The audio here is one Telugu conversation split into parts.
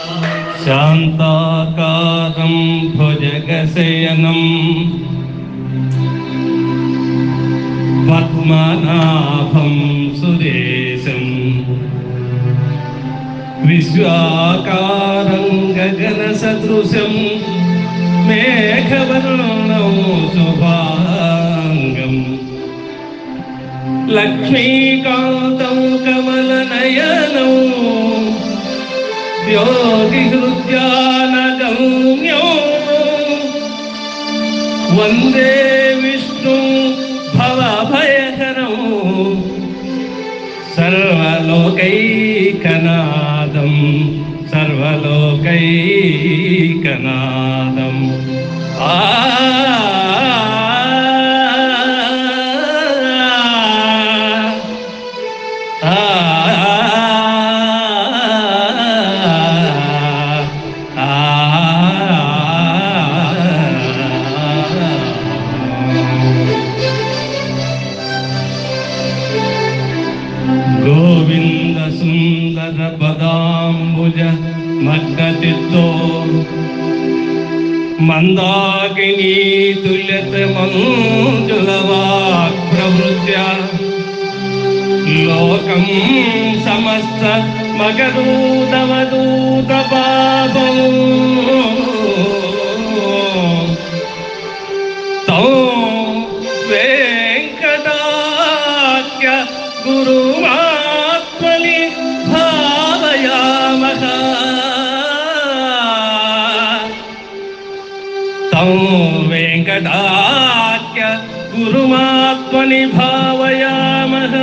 శాంతాకారం భుజగశయనం పద్మనాభం సురేశం విశ్వాకారం గగన సదృశం మేఘవర్ణం శుభాంగం లక్ష్మీకాంతం కమలనయనం योगिहृद्यानगम्यो वन्दे विष्णु भवभयहरौ सर्वलोकैकनादं सर्वलोकैकनादम् आ గోవింద సుందర పదాంబుజ మగ్గతితో మందాకినీ తుల్యత మంజులవాక్ ప్రవృత్య లోకం సమస్త మగదూతవదూత పాపం తో వెంకటాఖ్య గురుమాత్మని భావయామః తం వెంకటాఖ్య గురుమాత్మని భావయామః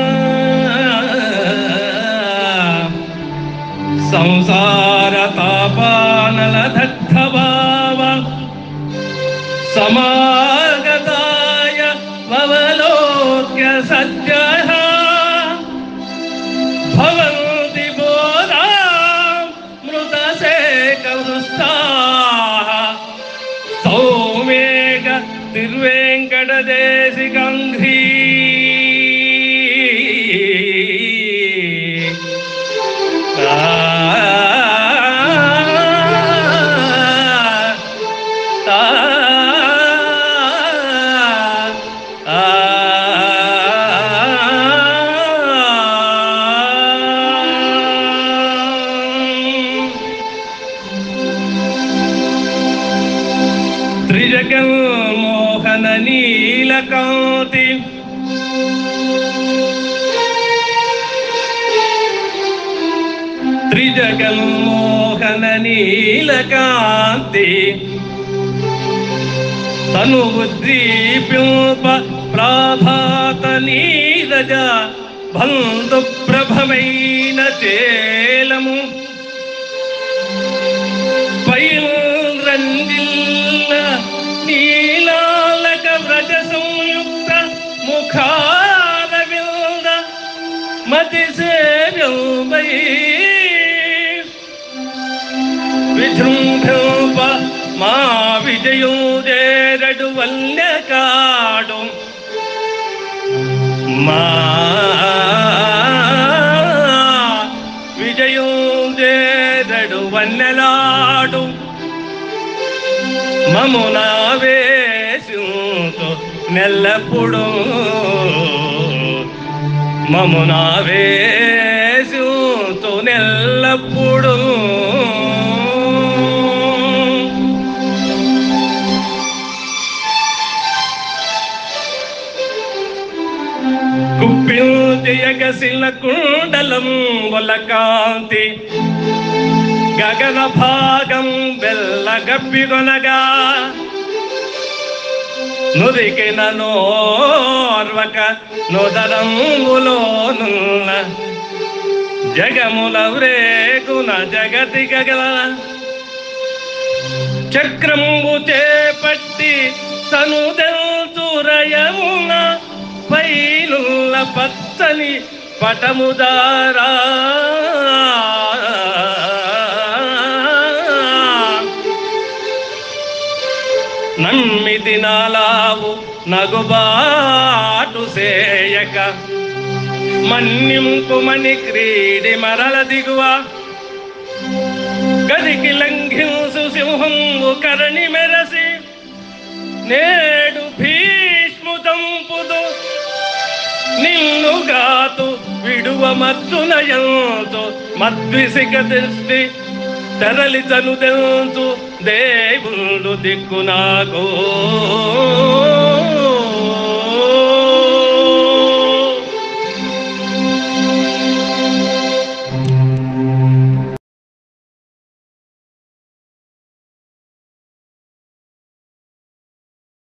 సంసార తాపానల దగ్ధభావ సమాగతాయ భవలోక్య సత్యః భవంతి బోధా మృతశేఖవృష్టాः సౌమేఘ తిర్వేంకటదేశికంఘ్రీ త్రిజగన్మోహన నీలకాంతి త్రిజగన్మోహన నీలకాంతి తను ఉద్దీప్యోప ప్రాభాత నీరజ బంధు ప్రభమైన తేలము పైరందిల్ల నీలాలక వ్రజ సంయుక్త ముఖార విల్ద మతి సేవ్యమై విజృంభోప మా విజయోదేరడు వల్యకాడు మా విజయోదేరడు వన్నెలాడు మమునా వేసుతో నెల్లప్పుడు మమునా వేసుతో నెల్లప్పుడు కుప్పించయగసిన కుండలం కాంతి గగన భాగం వెల్లగప్పిగొనగా నురికిన నోర్వక నుదరంగులోనున్న జగముల వ్రేగున జగతి గగల చక్రంబు చేపట్టి తనుదెల్తురయమున పైనుల్ల పచ్చని పటముదారా నమ్మితి నాలావు నగుబాటు సేయక మన్నింపు మణి క్రీడి మరల దిగువ గది నరికి లంఘింసు సింహంబు కరణి మెరసి నేడు భీష్ము దంపుదు నిన్నుగాతు విడువ మత్తునయంతు మద్విసిక దృష్టి తెరలి తను తెంతు దేవుడు దిక్కు నాకు